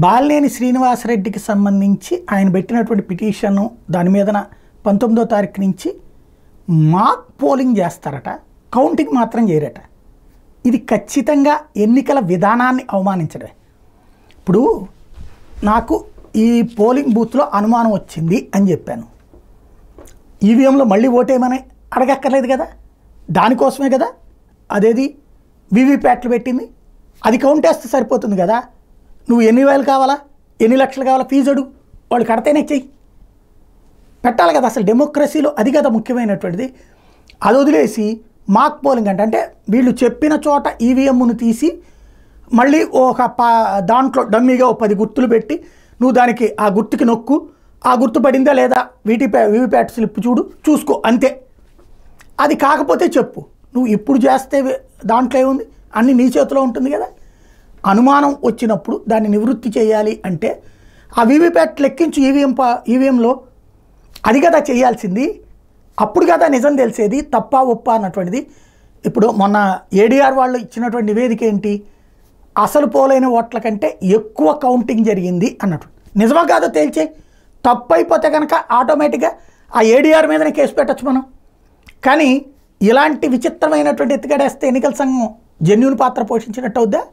బాలినేని శ్రీనివాసరెడ్డికి సంబంధించి ఆయన పెట్టినటువంటి పిటిషను దాని మీదన పంతొమ్మిదో తారీఖు నుంచి మాక్ పోలింగ్ చేస్తారట కౌంటింగ్ మాత్రం చేయరట ఇది ఖచ్చితంగా ఎన్నికల విధానాన్ని అవమానించడమే ఇప్పుడు నాకు ఈ పోలింగ్ బూత్లో అనుమానం వచ్చింది అని చెప్పాను ఈవీఎంలో మళ్ళీ ఓటేయమని అడగక్కర్లేదు కదా దానికోసమే కదా అదేది వీవీప్యాట్లు పెట్టింది అది కౌంట్ వేస్తే సరిపోతుంది కదా నువ్వు ఎన్ని వేలు కావాలా ఎన్ని లక్షలు కావాలా ఫీజు అడుగు వాళ్ళు కడితేనే చెయ్యి పెట్టాలి కదా అసలు డెమోక్రసీలో అది కదా ముఖ్యమైనటువంటిది అది వదిలేసి మాక్ పోలింగ్ అంటే అంటే వీళ్ళు చెప్పిన చోట ఈవీఎంను తీసి మళ్ళీ ఒక పా దాంట్లో డమ్మీగా ఒక పది గుర్తులు పెట్టి నువ్వు దానికి ఆ గుర్తుకి నొక్కు ఆ గుర్తు పడిందా లేదా వీటిపై వీవీప్యాట్ స్లిప్ చూడు చూసుకో అంతే అది కాకపోతే చెప్పు నువ్వు ఇప్పుడు చేస్తే వే- దాంట్లో ఏముంది అన్ని నీ చేతిలో ఉంటుంది కదా అనుమానం వచ్చినప్పుడు దాన్ని నివృత్తి చేయాలి అంటే ఆ వీవీప్యాట్ లెక్కించు ఈవీఎం పా ఈవీఎంలో అది కదా చేయాల్సింది అప్పుడు కదా నిజం తెలిసేది తప్ప ఒప్ప అన్నటువంటిది ఇప్పుడు మొన్న ఏడీఆర్ వాళ్ళు ఇచ్చినటువంటి నివేదిక ఏంటి అసలు పోలైన ఓట్ల కంటే ఎక్కువ కౌంటింగ్ జరిగింది అన్నట్టు నిజమా కాదో తేల్చే తప్పు అయిపోతే కనుక ఆటోమేటిక్గా ఆ ఏడీఆర్ మీదనే కేసు పెట్టచ్చు మనం కానీ ఇలాంటి విచిత్రమైనటువంటి ఎత్తుగడేస్తే ఎన్నికల సంఘం జెన్యున్ పాత్ర పోషించినట్టు అవుద్దా